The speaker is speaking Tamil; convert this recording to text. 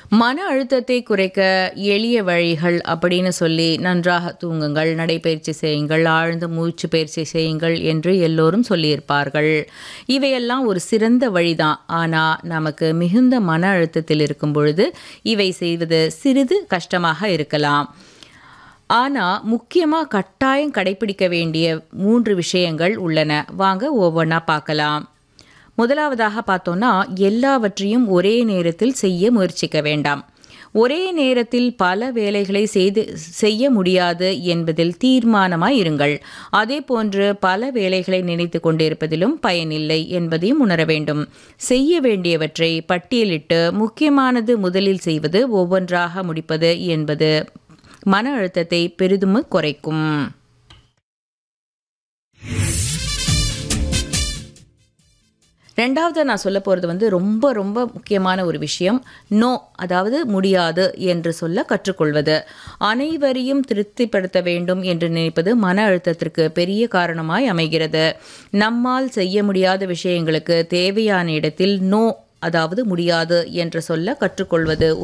மன அழுத்தத்தை குறைக்க எளிய வழிகள் அப்படின்னு சொல்லி நன்றாக தூங்குங்கள் நடைப்பயிற்சி செய்யுங்கள் ஆழ்ந்த மூச்சு பயிற்சி செய்யுங்கள் என்று எல்லோரும் சொல்லியிருப்பார்கள் இவையெல்லாம் ஒரு சிறந்த வழிதான் ஆனால் நமக்கு மிகுந்த மன அழுத்தத்தில் இருக்கும் பொழுது இவை செய்வது சிறிது கஷ்டமாக இருக்கலாம் ஆனால் முக்கியமாக கட்டாயம் கடைபிடிக்க வேண்டிய மூன்று விஷயங்கள் உள்ளன வாங்க ஒவ்வொன்றா பார்க்கலாம் முதலாவதாக பார்த்தோன்னா எல்லாவற்றையும் ஒரே நேரத்தில் செய்ய முயற்சிக்க வேண்டாம் ஒரே நேரத்தில் பல வேலைகளை செய்து செய்ய முடியாது என்பதில் தீர்மானமாய் இருங்கள் அதே போன்று பல வேலைகளை நினைத்து கொண்டிருப்பதிலும் பயனில்லை என்பதையும் உணர வேண்டும் செய்ய வேண்டியவற்றை பட்டியலிட்டு முக்கியமானது முதலில் செய்வது ஒவ்வொன்றாக முடிப்பது என்பது மன அழுத்தத்தை பெரிதும் குறைக்கும் ரெண்டாவது நான் சொல்ல போகிறது வந்து ரொம்ப ரொம்ப முக்கியமான ஒரு விஷயம் நோ அதாவது முடியாது என்று சொல்ல கற்றுக்கொள்வது அனைவரையும் திருப்திப்படுத்த வேண்டும் என்று நினைப்பது மன அழுத்தத்திற்கு பெரிய காரணமாய் அமைகிறது நம்மால் செய்ய முடியாத விஷயங்களுக்கு தேவையான இடத்தில் நோ அதாவது முடியாது என்று சொல்ல கற்றுக்கொள்வது